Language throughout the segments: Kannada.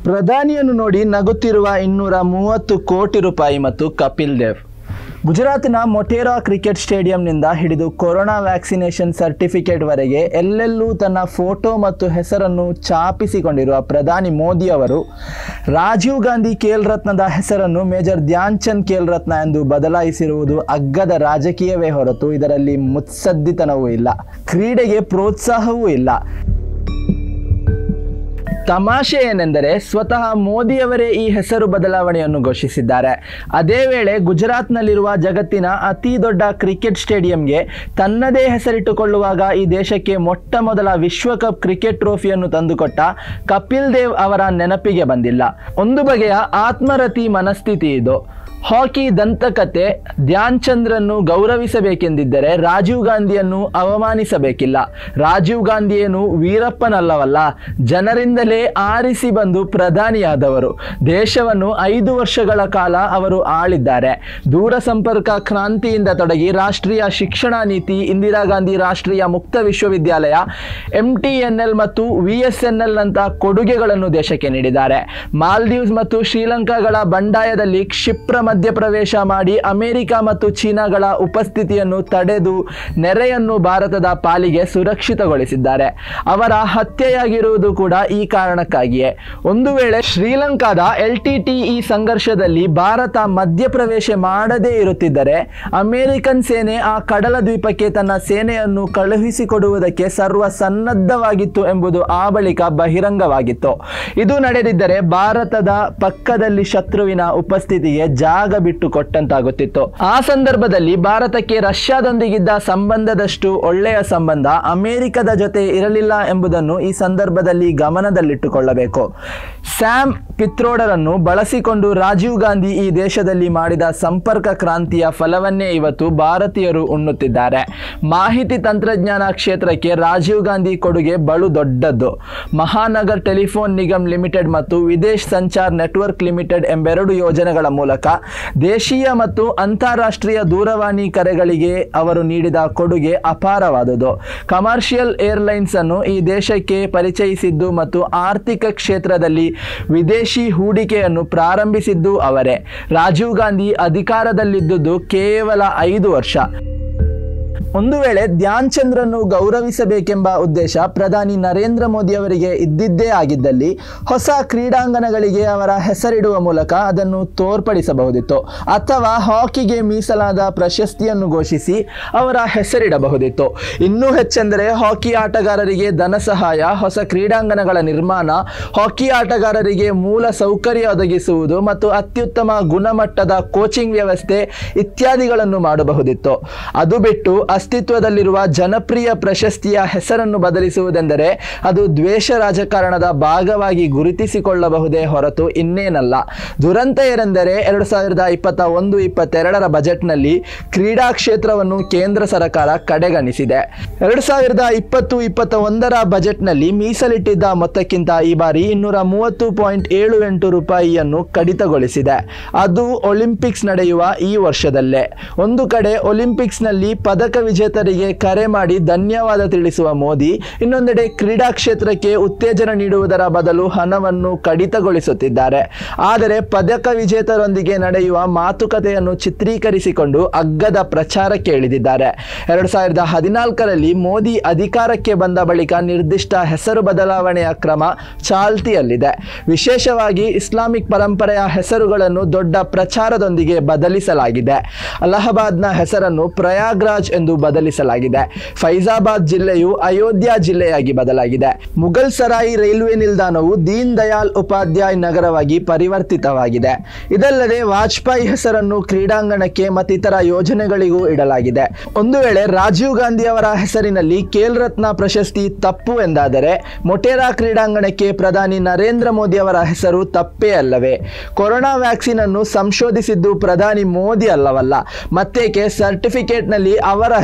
ಪ್ರಧಾನಿಯನ್ನು ನೋಡಿ ನಗುತ್ತಿರುವ ಇನ್ನೂರ ಮೂವತ್ತು ಕೋಟಿ ರೂಪಾಯಿ ಮತ್ತು ಕಪಿಲ್ ದೇವ್ ಗುಜರಾತ್ನ ಮೊಟೇರಾ ಕ್ರಿಕೆಟ್ ಸ್ಟೇಡಿಯಂನಿಂದ ಹಿಡಿದು ಕೊರೋನಾ ವ್ಯಾಕ್ಸಿನೇಷನ್ ಸರ್ಟಿಫಿಕೇಟ್ವರೆಗೆ ಎಲ್ಲೆಲ್ಲೂ ತನ್ನ ಫೋಟೋ ಮತ್ತು ಹೆಸರನ್ನು ಛಾಪಿಸಿಕೊಂಡಿರುವ ಪ್ರಧಾನಿ ಮೋದಿ ಅವರು ರಾಜೀವ್ ಗಾಂಧಿ ಖೇಲ್ ರತ್ನದ ಹೆಸರನ್ನು ಮೇಜರ್ ಧ್ಯಾನ್ ಚಂದ್ ಖೇಲ್ ರತ್ನ ಎಂದು ಬದಲಾಯಿಸಿರುವುದು ಅಗ್ಗದ ರಾಜಕೀಯವೇ ಹೊರತು ಇದರಲ್ಲಿ ಮುತ್ಸದ್ದಿತನವೂ ಇಲ್ಲ ಕ್ರೀಡೆಗೆ ಪ್ರೋತ್ಸಾಹವೂ ಇಲ್ಲ ತಮಾಷೆ ಏನೆಂದರೆ ಸ್ವತಃ ಮೋದಿಯವರೇ ಈ ಹೆಸರು ಬದಲಾವಣೆಯನ್ನು ಘೋಷಿಸಿದ್ದಾರೆ ಅದೇ ವೇಳೆ ಗುಜರಾತ್ನಲ್ಲಿರುವ ಜಗತ್ತಿನ ಅತಿ ದೊಡ್ಡ ಕ್ರಿಕೆಟ್ ಸ್ಟೇಡಿಯಂಗೆ ತನ್ನದೇ ಹೆಸರಿಟ್ಟುಕೊಳ್ಳುವಾಗ ಈ ದೇಶಕ್ಕೆ ಮೊಟ್ಟ ಮೊದಲ ವಿಶ್ವಕಪ್ ಕ್ರಿಕೆಟ್ ಟ್ರೋಫಿಯನ್ನು ತಂದುಕೊಟ್ಟ ಕಪಿಲ್ ದೇವ್ ಅವರ ನೆನಪಿಗೆ ಬಂದಿಲ್ಲ ಒಂದು ಬಗೆಯ ಆತ್ಮರತಿ ಮನಸ್ಥಿತಿ ಇದು ಹಾಕಿ ದಂತಕತೆ ಧ್ಯಾನ್ ಚಂದ್ರನ್ನು ಗೌರವಿಸಬೇಕೆಂದಿದ್ದರೆ ರಾಜೀವ್ ಗಾಂಧಿಯನ್ನು ಅವಮಾನಿಸಬೇಕಿಲ್ಲ ರಾಜೀವ್ ಗಾಂಧಿಯೇನು ವೀರಪ್ಪನಲ್ಲವಲ್ಲ ಜನರಿಂದಲೇ ಆರಿಸಿ ಬಂದು ಪ್ರಧಾನಿಯಾದವರು ದೇಶವನ್ನು ಐದು ವರ್ಷಗಳ ಕಾಲ ಅವರು ಆಳಿದ್ದಾರೆ ದೂರ ಸಂಪರ್ಕ ಕ್ರಾಂತಿಯಿಂದ ತೊಡಗಿ ರಾಷ್ಟ್ರೀಯ ಶಿಕ್ಷಣ ನೀತಿ ಇಂದಿರಾ ಗಾಂಧಿ ರಾಷ್ಟ್ರೀಯ ಮುಕ್ತ ವಿಶ್ವವಿದ್ಯಾಲಯ ಎಂ ಟಿ ಎನ್ ಎಲ್ ಮತ್ತು ವಿ ಎಸ್ ಎನ್ ಎಲ್ ನಂತ ಕೊಡುಗೆಗಳನ್ನು ದೇಶಕ್ಕೆ ನೀಡಿದ್ದಾರೆ ಮಾಲ್ದೀವ್ಸ್ ಮತ್ತು ಶ್ರೀಲಂಕಾಗಳ ಬಂಡಾಯದಲ್ಲಿ ಕ್ಷಿಪ್ರ ಮಧ್ಯಪ್ರವೇಶ ಮಾಡಿ ಅಮೆರಿಕ ಮತ್ತು ಚೀನಾಗಳ ಉಪಸ್ಥಿತಿಯನ್ನು ತಡೆದು ನೆರೆಯನ್ನು ಭಾರತದ ಪಾಲಿಗೆ ಸುರಕ್ಷಿತಗೊಳಿಸಿದ್ದಾರೆ ಅವರ ಹತ್ಯೆಯಾಗಿರುವುದು ಕೂಡ ಈ ಕಾರಣಕ್ಕಾಗಿಯೇ ಒಂದು ವೇಳೆ ಶ್ರೀಲಂಕಾದ ಎಲ್ ಟಿ ಟಿ ಈ ಸಂಘರ್ಷದಲ್ಲಿ ಭಾರತ ಮಧ್ಯಪ್ರವೇಶ ಮಾಡದೇ ಇರುತ್ತಿದ್ದರೆ ಅಮೆರಿಕನ್ ಸೇನೆ ಆ ಕಡಲ ದ್ವೀಪಕ್ಕೆ ತನ್ನ ಸೇನೆಯನ್ನು ಕಳುಹಿಸಿಕೊಡುವುದಕ್ಕೆ ಸರ್ವ ಸನ್ನದ್ಧವಾಗಿತ್ತು ಎಂಬುದು ಆ ಬಳಿಕ ಬಹಿರಂಗವಾಗಿತ್ತು ಇದು ನಡೆದಿದ್ದರೆ ಭಾರತದ ಪಕ್ಕದಲ್ಲಿ ಶತ್ರುವಿನ ಉಪಸ್ಥಿತಿಗೆ ಜಾಗ ಬಿಟ್ಟು ಕೊಟ್ಟಂತಾಗುತ್ತಿತ್ತು ಆ ಸಂದರ್ಭದಲ್ಲಿ ಭಾರತಕ್ಕೆ ರಷ್ಯಾದೊಂದಿಗಿದ್ದ ಸಂಬಂಧದಷ್ಟು ಒಳ್ಳೆಯ ಸಂಬಂಧ ಅಮೆರಿಕದ ಜೊತೆ ಇರಲಿಲ್ಲ ಎಂಬುದನ್ನು ಈ ಸಂದರ್ಭದಲ್ಲಿ ಗಮನದಲ್ಲಿಟ್ಟುಕೊಳ್ಳಬೇಕು ಸ್ಯಾಮ್ ಪಿತ್ರೋಡರನ್ನು ಬಳಸಿಕೊಂಡು ರಾಜೀವ್ ಗಾಂಧಿ ಈ ದೇಶದಲ್ಲಿ ಮಾಡಿದ ಸಂಪರ್ಕ ಕ್ರಾಂತಿಯ ಫಲವನ್ನೇ ಇವತ್ತು ಭಾರತೀಯರು ಉಣ್ಣುತ್ತಿದ್ದಾರೆ ಮಾಹಿತಿ ತಂತ್ರಜ್ಞಾನ ಕ್ಷೇತ್ರಕ್ಕೆ ರಾಜೀವ್ ಗಾಂಧಿ ಕೊಡುಗೆ ಬಲು ದೊಡ್ಡದ್ದು ಮಹಾನಗರ್ ಟೆಲಿಫೋನ್ ನಿಗಮ್ ಲಿಮಿಟೆಡ್ ಮತ್ತು ವಿದೇಶ್ ಸಂಚಾರ್ ನೆಟ್ವರ್ಕ್ ಲಿಮಿಟೆಡ್ ಎಂಬೆರಡು ಯೋಜನೆಗಳ ಮೂಲಕ ದೇಶೀಯ ಮತ್ತು ಅಂತಾರಾಷ್ಟ್ರೀಯ ದೂರವಾಣಿ ಕರೆಗಳಿಗೆ ಅವರು ನೀಡಿದ ಕೊಡುಗೆ ಅಪಾರವಾದುದು ಕಮರ್ಷಿಯಲ್ ಏರ್ಲೈನ್ಸ್ ಅನ್ನು ಈ ದೇಶಕ್ಕೆ ಪರಿಚಯಿಸಿದ್ದು ಮತ್ತು ಆರ್ಥಿಕ ಕ್ಷೇತ್ರದಲ್ಲಿ ವಿದೇಶಿ ಹೂಡಿಕೆಯನ್ನು ಪ್ರಾರಂಭಿಸಿದ್ದು ಅವರೇ ರಾಜೀವ್ ಗಾಂಧಿ ಅಧಿಕಾರದಲ್ಲಿದ್ದುದು ಕೇವಲ ಐದು ವರ್ಷ ಒಂದು ವೇಳೆ ಧ್ಯಾನ್ ಚಂದ್ರನ್ನು ಗೌರವಿಸಬೇಕೆಂಬ ಉದ್ದೇಶ ಪ್ರಧಾನಿ ನರೇಂದ್ರ ಮೋದಿ ಅವರಿಗೆ ಇದ್ದಿದ್ದೇ ಆಗಿದ್ದಲ್ಲಿ ಹೊಸ ಕ್ರೀಡಾಂಗಣಗಳಿಗೆ ಅವರ ಹೆಸರಿಡುವ ಮೂಲಕ ಅದನ್ನು ತೋರ್ಪಡಿಸಬಹುದಿತ್ತು ಅಥವಾ ಹಾಕಿಗೆ ಮೀಸಲಾದ ಪ್ರಶಸ್ತಿಯನ್ನು ಘೋಷಿಸಿ ಅವರ ಹೆಸರಿಡಬಹುದಿತ್ತು ಇನ್ನೂ ಹೆಚ್ಚೆಂದರೆ ಹಾಕಿ ಆಟಗಾರರಿಗೆ ಧನ ಸಹಾಯ ಹೊಸ ಕ್ರೀಡಾಂಗಣಗಳ ನಿರ್ಮಾಣ ಹಾಕಿ ಆಟಗಾರರಿಗೆ ಮೂಲ ಸೌಕರ್ಯ ಒದಗಿಸುವುದು ಮತ್ತು ಅತ್ಯುತ್ತಮ ಗುಣಮಟ್ಟದ ಕೋಚಿಂಗ್ ವ್ಯವಸ್ಥೆ ಇತ್ಯಾದಿಗಳನ್ನು ಮಾಡಬಹುದಿತ್ತು ಅದು ಬಿಟ್ಟು ಅಸ್ತಿತ್ವದಲ್ಲಿರುವ ಜನಪ್ರಿಯ ಪ್ರಶಸ್ತಿಯ ಹೆಸರನ್ನು ಬದಲಿಸುವುದೆಂದರೆ ಅದು ದ್ವೇಷ ರಾಜಕಾರಣದ ಭಾಗವಾಗಿ ಗುರುತಿಸಿಕೊಳ್ಳಬಹುದೇ ಹೊರತು ಇನ್ನೇನಲ್ಲ ದುರಂತ ಏನೆಂದರೆ ಎರಡು ಸಾವಿರದ ಇಪ್ಪತ್ತ ಒಂದು ಇಪ್ಪತ್ತೆರಡರ ಬಜೆಟ್ನಲ್ಲಿ ಕ್ರೀಡಾ ಕ್ಷೇತ್ರವನ್ನು ಕೇಂದ್ರ ಸರ್ಕಾರ ಕಡೆಗಣಿಸಿದೆ ಎರಡು ಸಾವಿರದ ಇಪ್ಪತ್ತು ಇಪ್ಪತ್ತ ಒಂದರ ಬಜೆಟ್ನಲ್ಲಿ ಮೀಸಲಿಟ್ಟಿದ್ದ ಮೊತ್ತಕ್ಕಿಂತ ಈ ಬಾರಿ ಇನ್ನೂರ ಮೂವತ್ತು ಪಾಯಿಂಟ್ ಏಳು ಎಂಟು ರೂಪಾಯಿಯನ್ನು ಕಡಿತಗೊಳಿಸಿದೆ ಅದು ಒಲಿಂಪಿಕ್ಸ್ ನಡೆಯುವ ಈ ವರ್ಷದಲ್ಲೇ ಒಂದು ಕಡೆ ಒಲಿಂಪಿಕ್ಸ್ನಲ್ಲಿ ಪದಕ ವಿಜೇತರಿಗೆ ಕರೆ ಮಾಡಿ ಧನ್ಯವಾದ ತಿಳಿಸುವ ಮೋದಿ ಇನ್ನೊಂದೆಡೆ ಕ್ರೀಡಾ ಕ್ಷೇತ್ರಕ್ಕೆ ಉತ್ತೇಜನ ನೀಡುವುದರ ಬದಲು ಹಣವನ್ನು ಕಡಿತಗೊಳಿಸುತ್ತಿದ್ದಾರೆ ಆದರೆ ಪದಕ ವಿಜೇತರೊಂದಿಗೆ ನಡೆಯುವ ಮಾತುಕತೆಯನ್ನು ಚಿತ್ರೀಕರಿಸಿಕೊಂಡು ಅಗ್ಗದ ಪ್ರಚಾರಕ್ಕೆ ಇಳಿದಿದ್ದಾರೆ ಎರಡು ಸಾವಿರದ ಹದಿನಾಲ್ಕರಲ್ಲಿ ಮೋದಿ ಅಧಿಕಾರಕ್ಕೆ ಬಂದ ಬಳಿಕ ನಿರ್ದಿಷ್ಟ ಹೆಸರು ಬದಲಾವಣೆಯ ಕ್ರಮ ಚಾಲ್ತಿಯಲ್ಲಿದೆ ವಿಶೇಷವಾಗಿ ಇಸ್ಲಾಮಿಕ್ ಪರಂಪರೆಯ ಹೆಸರುಗಳನ್ನು ದೊಡ್ಡ ಪ್ರಚಾರದೊಂದಿಗೆ ಬದಲಿಸಲಾಗಿದೆ ಅಲಹಾಬಾದ್ನ ಹೆಸರನ್ನು ಪ್ರಯಾಗ್ರಾಜ್ ಎಂದು ಬದಲಿಸಲಾಗಿದೆ ಫೈಜಾಬಾದ್ ಜಿಲ್ಲೆಯು ಅಯೋಧ್ಯ ಜಿಲ್ಲೆಯಾಗಿ ಬದಲಾಗಿದೆ ಮುಘಲ್ ಸರಾಯಿ ರೈಲ್ವೆ ನಿಲ್ದಾಣವು ದೀನ್ ದಯಾಳ್ ಉಪಾಧ್ಯಾಯ್ ನಗರವಾಗಿ ಪರಿವರ್ತಿತವಾಗಿದೆ ಇದಲ್ಲದೆ ವಾಜಪೇಯಿ ಹೆಸರನ್ನು ಕ್ರೀಡಾಂಗಣಕ್ಕೆ ಮತ್ತಿತರ ಯೋಜನೆಗಳಿಗೂ ಇಡಲಾಗಿದೆ ಒಂದು ವೇಳೆ ರಾಜೀವ್ ಗಾಂಧಿ ಅವರ ಹೆಸರಿನಲ್ಲಿ ಖೇಲ್ ರತ್ನ ಪ್ರಶಸ್ತಿ ತಪ್ಪು ಎಂದಾದರೆ ಮೊಟೇರಾ ಕ್ರೀಡಾಂಗಣಕ್ಕೆ ಪ್ರಧಾನಿ ನರೇಂದ್ರ ಮೋದಿ ಅವರ ಹೆಸರು ತಪ್ಪೇ ಅಲ್ಲವೇ ಕೊರೋನಾ ವ್ಯಾಕ್ಸಿನ್ ಅನ್ನು ಸಂಶೋಧಿಸಿದ್ದು ಪ್ರಧಾನಿ ಮೋದಿ ಅಲ್ಲವಲ್ಲ ಮತ್ತೇಕೆ ಸರ್ಟಿಫಿಕೇಟ್ನಲ್ಲಿ ಅವರ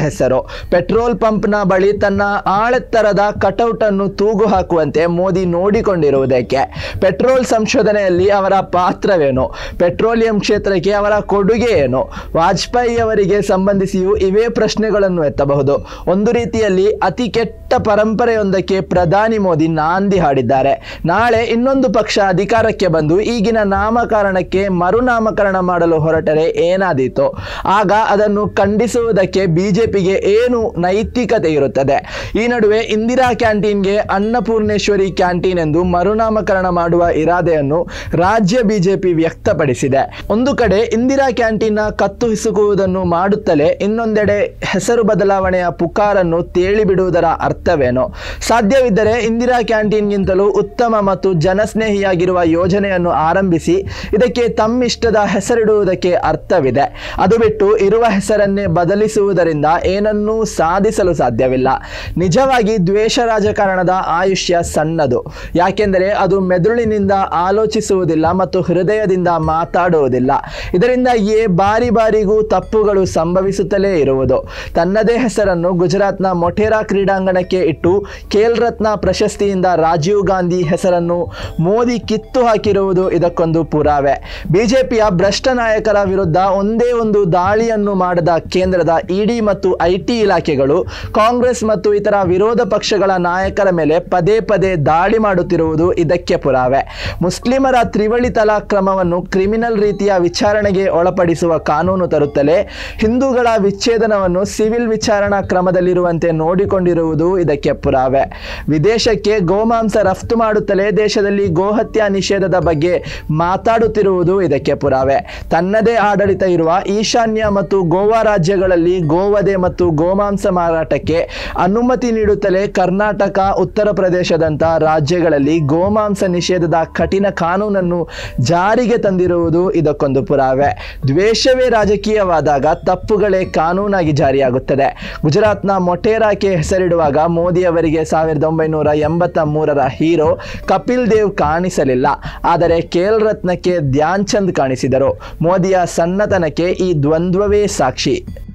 ಹೆಸರು ಪೆಟ್ರೋಲ್ ಪಂಪ್ನ ಬಳಿ ತನ್ನ ಆಳೆತ್ತರದ ಕಟೌಟ್ ಅನ್ನು ತೂಗು ಹಾಕುವಂತೆ ಮೋದಿ ನೋಡಿಕೊಂಡಿರುವುದಕ್ಕೆ ಪೆಟ್ರೋಲ್ ಸಂಶೋಧನೆಯಲ್ಲಿ ಅವರ ಪಾತ್ರವೇನು ಪೆಟ್ರೋಲಿಯಂ ಕ್ಷೇತ್ರಕ್ಕೆ ಅವರ ಕೊಡುಗೆ ಏನು ವಾಜಪೇಯಿ ಅವರಿಗೆ ಸಂಬಂಧಿಸಿಯೂ ಇವೇ ಪ್ರಶ್ನೆಗಳನ್ನು ಎತ್ತಬಹುದು ಒಂದು ರೀತಿಯಲ್ಲಿ ಅತಿ ಕೆಟ್ಟ ಪರಂಪರೆಯೊಂದಕ್ಕೆ ಪ್ರಧಾನಿ ಮೋದಿ ನಾಂದಿ ಹಾಡಿದ್ದಾರೆ ನಾಳೆ ಇನ್ನೊಂದು ಪಕ್ಷ ಅಧಿಕಾರಕ್ಕೆ ಬಂದು ಈಗಿನ ನಾಮಕರಣಕ್ಕೆ ಮರುನಾಮಕರಣ ಮಾಡಲು ಹೊರಟರೆ ಏನಾದೀತು ಆಗ ಅದನ್ನು ಖಂಡಿಸುವುದಕ್ಕೆ ಬಿಜೆಪಿಗೆ ಏನು ನೈತಿಕತೆ ಇರುತ್ತದೆ ಈ ನಡುವೆ ಇಂದಿರಾ ಕ್ಯಾಂಟೀನ್ಗೆ ಅನ್ನಪೂರ್ಣೇಶ್ವರಿ ಕ್ಯಾಂಟೀನ್ ಎಂದು ಮರುನಾಮಕರಣ ಮಾಡುವ ಇರಾದೆಯನ್ನು ರಾಜ್ಯ ಬಿಜೆಪಿ ವ್ಯಕ್ತಪಡಿಸಿದೆ ಒಂದು ಕಡೆ ಇಂದಿರಾ ಕ್ಯಾಂಟೀನ್ನ ಕತ್ತು ಹಿಸುಕುವುದನ್ನು ಮಾಡುತ್ತಲೇ ಇನ್ನೊಂದೆಡೆ ಹೆಸರು ಬದಲಾವಣೆಯ ಪುಕಾರನ್ನು ತೇಳಿಬಿಡುವುದರ ಅರ್ಥವೇನು ಸಾಧ್ಯವಿದ್ದರೆ ಇಂದಿರಾ ಕ್ಯಾಂಟೀನ್ಗಿಂತಲೂ ಉತ್ತಮ ಮತ್ತು ಜನಸ್ನೇಹಿಯಾಗಿರುವ ಯೋಜನೆಯನ್ನು ಆರಂಭಿಸಿ ಇದಕ್ಕೆ ತಮ್ಮಿಷ್ಟದ ಹೆಸರಿಡುವುದಕ್ಕೆ ಅರ್ಥವಿದೆ ಅದು ಬಿಟ್ಟು ಇರುವ ಹೆಸರನ್ನೇ ಬದಲಿಸುವುದರಿಂದ ಏನನ್ನೂ ಸಾಧಿಸಲು ಸಾಧ್ಯವಿಲ್ಲ ನಿಜವಾಗಿ ದ್ವೇಷ ರಾಜಕಾರಣದ ಆಯುಷ್ಯ ಸಣ್ಣದು ಯಾಕೆಂದರೆ ಅದು ಮೆದುಳಿನಿಂದ ಆಲೋಚಿಸುವುದಿಲ್ಲ ಮತ್ತು ಹೃದಯದಿಂದ ಮಾತಾಡುವುದಿಲ್ಲ ಇದರಿಂದಾಗಿಯೇ ಬಾರಿ ಬಾರಿಗೂ ತಪ್ಪುಗಳು ಸಂಭವಿಸುತ್ತಲೇ ಇರುವುದು ತನ್ನದೇ ಹೆಸರನ್ನು ಗುಜರಾತ್ನ ಮೊಟೇರಾ ಕ್ರೀಡಾಂಗಣಕ್ಕೆ ಇಟ್ಟು ಖೇಲ್ ರತ್ನ ಪ್ರಶಸ್ತಿಯಿಂದ ರಾಜೀವ್ ಗಾಂಧಿ ಹೆಸರನ್ನು ಮೋದಿ ಕಿತ್ತು ಹಾಕಿರುವುದು ಇದಕ್ಕೊಂದು ಪುರಾವೆ ಬಿಜೆಪಿಯ ಭ್ರಷ್ಟ ನಾಯಕರ ವಿರುದ್ಧ ಒಂದೇ ಒಂದು ದಾಳಿಯನ್ನು ಮಾಡದ ಕೇಂದ್ರದ ಇಡಿ ಮತ್ತು ಐಟಿ ಇಲಾಖೆಗಳು ಕಾಂಗ್ರೆಸ್ ಮತ್ತು ಇತರ ವಿರೋಧ ಪಕ್ಷಗಳ ನಾಯಕರ ಮೇಲೆ ಪದೇ ಪದೇ ದಾಳಿ ಮಾಡುತ್ತಿರುವುದು ಇದಕ್ಕೆ ಪುರಾವೆ ಮುಸ್ಲಿಮರ ತ್ರಿವಳಿ ತಲಾಖ್ ಕ್ರಮವನ್ನು ಕ್ರಿಮಿನಲ್ ರೀತಿಯ ವಿಚಾರಣೆಗೆ ಒಳಪಡಿಸುವ ಕಾನೂನು ತರುತ್ತಲೇ ಹಿಂದೂಗಳ ವಿಚ್ಛೇದನವನ್ನು ಸಿವಿಲ್ ವಿಚಾರಣಾ ಕ್ರಮದಲ್ಲಿರುವಂತೆ ನೋಡಿಕೊಂಡಿರುವುದು ಇದಕ್ಕೆ ಪುರಾವೆ ವಿದೇಶಕ್ಕೆ ಗೋಮಾಂಸ ರಫ್ತು ಮಾಡುತ್ತಲೇ ದೇಶದಲ್ಲಿ ಗೋಹತ್ಯಾ ನಿಷೇಧದ ಬಗ್ಗೆ ಮಾತಾಡುತ್ತಿರುವುದು ಇದಕ್ಕೆ ಪುರಾವೆ ತನ್ನದೇ ಆಡಳಿತ ಇರುವ ಈಶಾನ್ಯ ಮತ್ತು ಗೋವಾ ರಾಜ್ಯಗಳಲ್ಲಿ ಗೋವಧೆ ಮತ್ತು ಗೋಮಾಂಸ ಮಾರಾಟಕ್ಕೆ ಅನುಮತಿ ನೀಡುತ್ತಲೇ ಕರ್ನಾಟಕ ಉತ್ತರ ಪ್ರದೇಶದಂಥ ರಾಜ್ಯಗಳಲ್ಲಿ ಗೋಮಾಂಸ ನಿಷೇಧದ ಕಠಿಣ ಕಾನೂನನ್ನು ಜಾರಿಗೆ ತಂದಿರುವುದು ಇದಕ್ಕೊಂದು ಪುರಾವೆ ದ್ವೇಷವೇ ರಾಜಕೀಯವಾದಾಗ ತಪ್ಪುಗಳೇ ಕಾನೂನಾಗಿ ಜಾರಿಯಾಗುತ್ತದೆ ಗುಜರಾತ್ನ ಮೊಟೇರಾಕ್ಕೆ ಹೆಸರಿಡುವಾಗ ಮೋದಿ ಅವರಿಗೆ ಸಾವಿರದ ಒಂಬೈನೂರ ಎಂಬತ್ತ ಮೂರರ ಹೀರೋ ಕಪಿಲ್ ದೇವ್ ಕಾಣಿಸಲಿಲ್ಲ ಆದರೆ ಖೇಲ್ ರತ್ನಕ್ಕೆ ಧ್ಯಾನ್ ಚಂದ್ ಕಾಣಿಸಿದರು ಮೋದಿಯ ಸಣ್ಣತನಕ್ಕೆ ಈ ದ್ವಂದ್ವವೇ ಸಾಕ್ಷಿ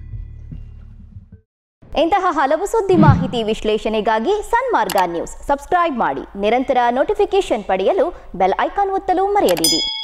ಇಂತಹ ಹಲವು ಸುದ್ದಿ ಮಾಹಿತಿ ವಿಶ್ಲೇಷಣೆಗಾಗಿ ಸನ್ಮಾರ್ಗ ನ್ಯೂಸ್ ಸಬ್ಸ್ಕ್ರೈಬ್ ಮಾಡಿ ನಿರಂತರ ನೋಟಿಫಿಕೇಶನ್ ಪಡೆಯಲು ಬೆಲ್ ಐಕಾನ್ ಒತ್ತಲು ಮರೆಯದಿರಿ